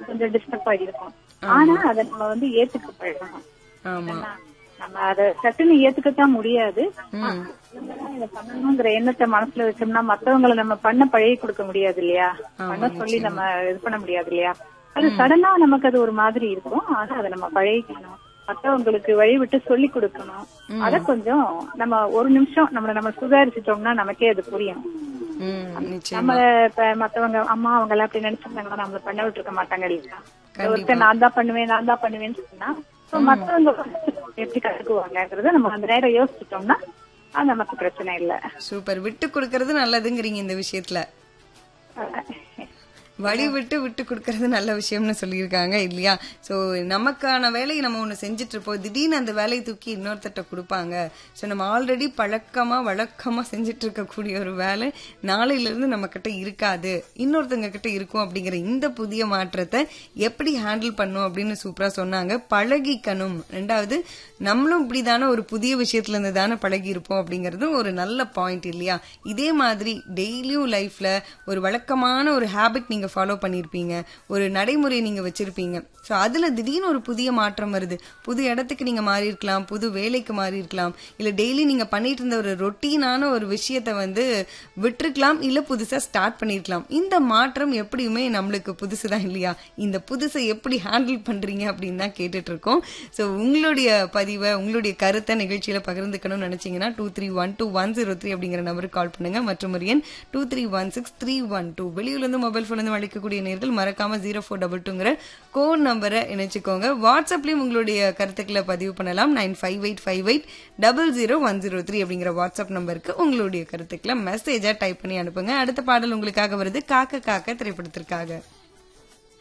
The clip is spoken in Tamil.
கொஞ்சம் டிஸ்டர்ப் ஆகிருக்கும் ஆனா அதை நம்ம வந்து ஏத்துக்க பழகணும் ஆமா நம்ம அதை சட்டுன்னு ஏத்துக்கத்தான் முடியாது ம் இதை பண்ணணுங்கிற எண்ணத்தை மனசுல வச்சோம்னா மத்தவங்களை நம்ம பண்ண பழகி கொடுக்க முடியாது இல்லையா பண்ண சொல்லி நம்ம இது பண்ண முடியாது இல்லையா அது சடனா நமக்கு அது ஒரு மாதிரி இருக்கும் ஆனா அதை நம்ம பழகிக்கணும் மத்தவங்களுக்கு வழி விட்டு சொல்லி கொடுக்கணும் அத கொஞ்சம் நம்ம ஒரு நிமிஷம் நம்மள நம்ம சுதாரிச்சிட்டோம்னா நமக்கே அது புரியும் ம் நிச்சயம் நம்ம இப்ப மத்தவங்க அம்மா அவங்க எல்லாம் அப்படி நினைச்சிருந்தாங்கன்னா நம்மள பண்ண விட்டுருக்க மாட்டாங்க இல்லையா ஒருத்தர் நான் தான் பண்ணுவேன் நான் தான் பண்ணுவேன்னு சொன்னா so மத்தவங்க எப்படி கத்துக்குவாங்கங்கறத நம்ம அந்த நேரம் யோசிச்சிட்டோம்னா அது நமக்கு பிரச்சனை இல்ல சூப்பர் விட்டு கொடுக்கறது நல்லதுங்கிறீங்க இந்த விஷயத்துல வழி விட்டு விட்டு கொடுக்கறது நல்ல விஷயம்னு சொல்லியிருக்காங்க இல்லையா சோ நமக்கான வேலையை நம்ம ஒண்ணு செஞ்சுட்டு இருப்போம் திடீர்னு அந்த வேலையை தூக்கி இன்னொருத்தட்ட கொடுப்பாங்க சோ நம்ம ஆல்ரெடி பழக்கமா வழக்கமா செஞ்சுட்டு இருக்கக்கூடிய ஒரு வேலை நாளையில இருந்து நம்ம கிட்ட இருக்காது இன்னொருத்தங்க கிட்ட இருக்கும் அப்படிங்கிற இந்த புதிய மாற்றத்தை எப்படி ஹேண்டில் பண்ணும் அப்படின்னு சூப்பரா சொன்னாங்க பழகிக்கணும் ரெண்டாவது நம்மளும் இப்படிதானே ஒரு புதிய விஷயத்துல இருந்து தானே பழகி இருப்போம் அப்படிங்கறதும் ஒரு நல்ல பாயிண்ட் இல்லையா இதே மாதிரி டெய்லியும் லைஃப்ல ஒரு வழக்கமான ஒரு ஹேபிட் நீங்க ஃபாலோ பண்ணிருப்பீங்க ஒரு நடைமுறை நீங்க வச்சிருப்பீங்க சோ அதுல திடீர்னு ஒரு புதிய மாற்றம் வருது புது இடத்துக்கு நீங்க மாறி இருக்கலாம் புது வேலைக்கு மாறி இருக்கலாம் இல்ல டெய்லி நீங்க பண்ணிட்டு இருந்த ஒரு ரொட்டீனான ஒரு விஷயத்த வந்து விட்டுருக்கலாம் இல்ல புதுசா ஸ்டார்ட் பண்ணிருக்கலாம் இந்த மாற்றம் எப்படியுமே நம்மளுக்கு புதுசுதான் இல்லையா இந்த புதுசை எப்படி ஹேண்டில் பண்றீங்க அப்படின்னு தான் கேட்டுட்டு இருக்கோம் சோ உங்களுடைய பதிவை உங்களுடைய கருத்தை நிகழ்ச்சியில பகிர்ந்துக்கணும்னு நினைச்சீங்கன்னா two three one two one zero three அப்படிங்கிற நம்பருக்கு கால் பண்ணுங்க மற்றும் ஒரு எண் two three one six three one two வெளியூர்ல இருந்து மொபைல் போன்ல இருந்து அழைக்கக்கூடிய நேர்கள் மறக்காம ஜீரோ ஃபோர் டபுள் டூங்கிற கோட் நம்பரை இணைச்சுக்கோங்க வாட்ஸ்அப்லயும் உங்களுடைய கருத்துக்களை பதிவு பண்ணலாம் nine five eight five eight double zero one zero three அப்படிங்கிற வாட்ஸ்அப் நம்பருக்கு உங்களுடைய கருத்துக்களை மெசேஜா டைப் பண்ணி அனுப்புங்க அடுத்த பாடல் உங்களுக்காக வருது காக்க காக்க திரைப்படத்திற்காக